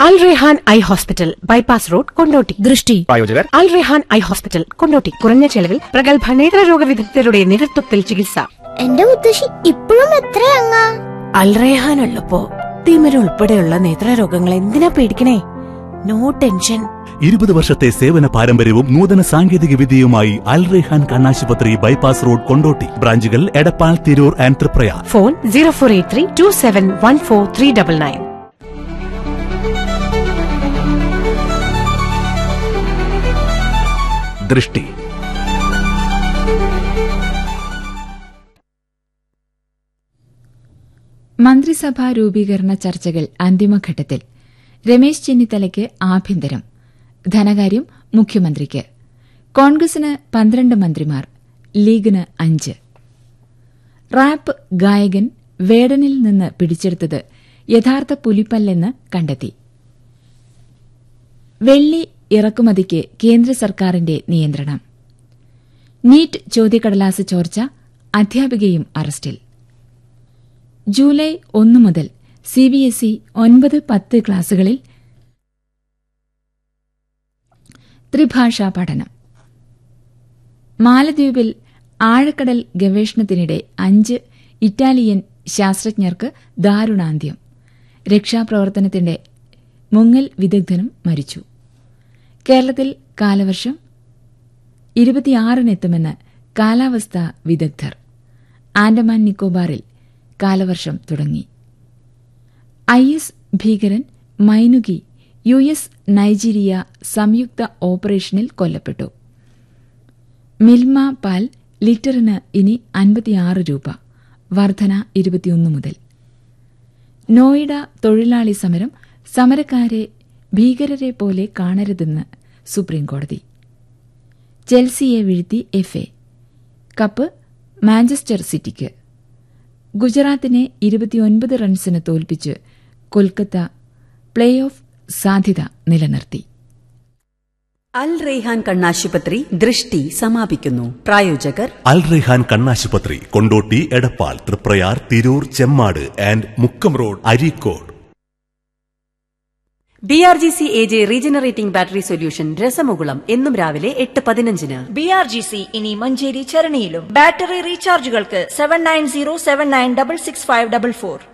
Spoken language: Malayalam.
അൽ Rehan eye hospital bypass road Kondotty ദൃഷ്ടി പ്രായോജകർ അൽ റെഹാൻ ഐ ഹോസ്പിറ്റൽ കൊണ്ടോട്ടി കുറഞ്ഞ ചെലവിൽ പ്രഗത്ഭ നേത്രരോഗ വിദഗ്ധരുടെ നേതൃത്വത്തിൽ ചികിത്സ എന്റെ മുത്തശ്ശി ഇപ്പോഴും എത്രയങ്ങ അൽറേഹാൻ ഉള്ളപ്പോ തിമിര ഉൾപ്പെടെയുള്ള നേത്രരോഗങ്ങൾ എന്തിനാ പേടിക്കണേ നോ ടെൻഷൻ ഇരുപത് വർഷത്തെ സേവന പാരമ്പര്യവും നൂതന സാങ്കേതിക വിദ്യയുമായി അൽ റെഹാൻ കണ്ണാശുപത്രി ബൈപ്പാസ് റോഡ് കൊണ്ടോട്ടി ബ്രാഞ്ചുകൾ Edappal Tirur and Triprayar phone zero four eight three two seven one four three double nine ദൃഷ്ടി മന്ത്രിസഭാ രൂപീകരണ ചർച്ചകൾ അന്തിമഘട്ടത്തിൽ രമേശ് ചെന്നിത്തലയ്ക്ക് ആഭ്യന്തരം ധനകാര്യം മുഖ്യമന്ത്രിക്ക് കോൺഗ്രസിന് പന്ത്രണ്ട് മന്ത്രിമാർ ലീഗിന് അഞ്ച് റാപ്പ് ഗായകൻ വേടനിൽ നിന്ന് പിടിച്ചെടുത്തത് യഥാർത്ഥ പുലിപ്പല്ലെന്ന് കണ്ടെത്തി വെള്ളി ഇറക്കുമതിക്ക് കേന്ദ്ര സർക്കാരിന്റെ നിയന്ത്രണം നീറ്റ് ചോദ്യക്കടലാസ് ചോർച്ച അധ്യാപികയും അറസ്റ്റിൽ ജൂലൈ ഒന്ന് മുതൽ സിബിഎസ്ഇ ഒൻപത് പത്ത് ക്ലാസുകളിൽ ത്രിഭാഷാ പഠനം മാലദ്വീപിൽ ആഴക്കടൽ ഗവേഷണത്തിനിടെ അഞ്ച് ഇറ്റാലിയൻ ശാസ്ത്രജ്ഞർക്ക് ദാരുണാന്ത്യം രക്ഷാപ്രവർത്തനത്തിന്റെ മുങ്ങൽ വിദഗ്ധനും മരിച്ചു കേരളത്തിൽ കാലവർഷം ഇരുപത്തിയാറിനെത്തുമെന്ന് കാലാവസ്ഥാ വിദഗ്ധർ ആൻഡമാൻ നിക്കോബാറിൽ കാലവർഷം തുടങ്ങി ഐ എസ് ഭീകരൻ മൈനുകി യു എസ് നൈജീരിയ സംയുക്ത ഓപ്പറേഷനിൽ കൊല്ലപ്പെട്ടു മിൽമ പാൽ ലിറ്ററിന് ഇനി അൻപത്തിയാറ് രൂപ വർധന ഇരുപത്തിയൊന്ന് മുതൽ നോയിഡ തൊഴിലാളി സമരം സമരക്കാരെ ഭീകരരെ പോലെ കാണരുതെന്ന് സുപ്രീംകോടതി ചെൽസിയെ വീഴ്ത്തി എഫ് എ കപ്പ് മാഞ്ചസ്റ്റർ സിറ്റിക്ക് ഗുജറാത്തിനെ ഇരുപത്തിയൊൻപത് റൺസിന് തോൽപ്പിച്ച് കൊൽക്കത്ത പ്ലേ ഓഫ് സാധ്യത നിലനിർത്തി അൽ റെയ്ഹാൻ കണ്ണാശുപത്രി ദൃഷ്ടി സമാപിക്കുന്നു പ്രായോജകർ അൽ റെഹാൻ കണ്ണാശുപത്രി Kondotty Edappal Triprayar Tirur Chemmad and Mukkam road Areekode B R G C A J regenerating battery solution രസമുകുളം എന്നും രാവിലെ എട്ട് പതിനഞ്ചിന് ബി ആർ ജി സി ഇനി മഞ്ചേരി ചരണിയിലും ബാറ്ററി റീചാർജുകൾക്ക് seven nine zero seven nine double six five double four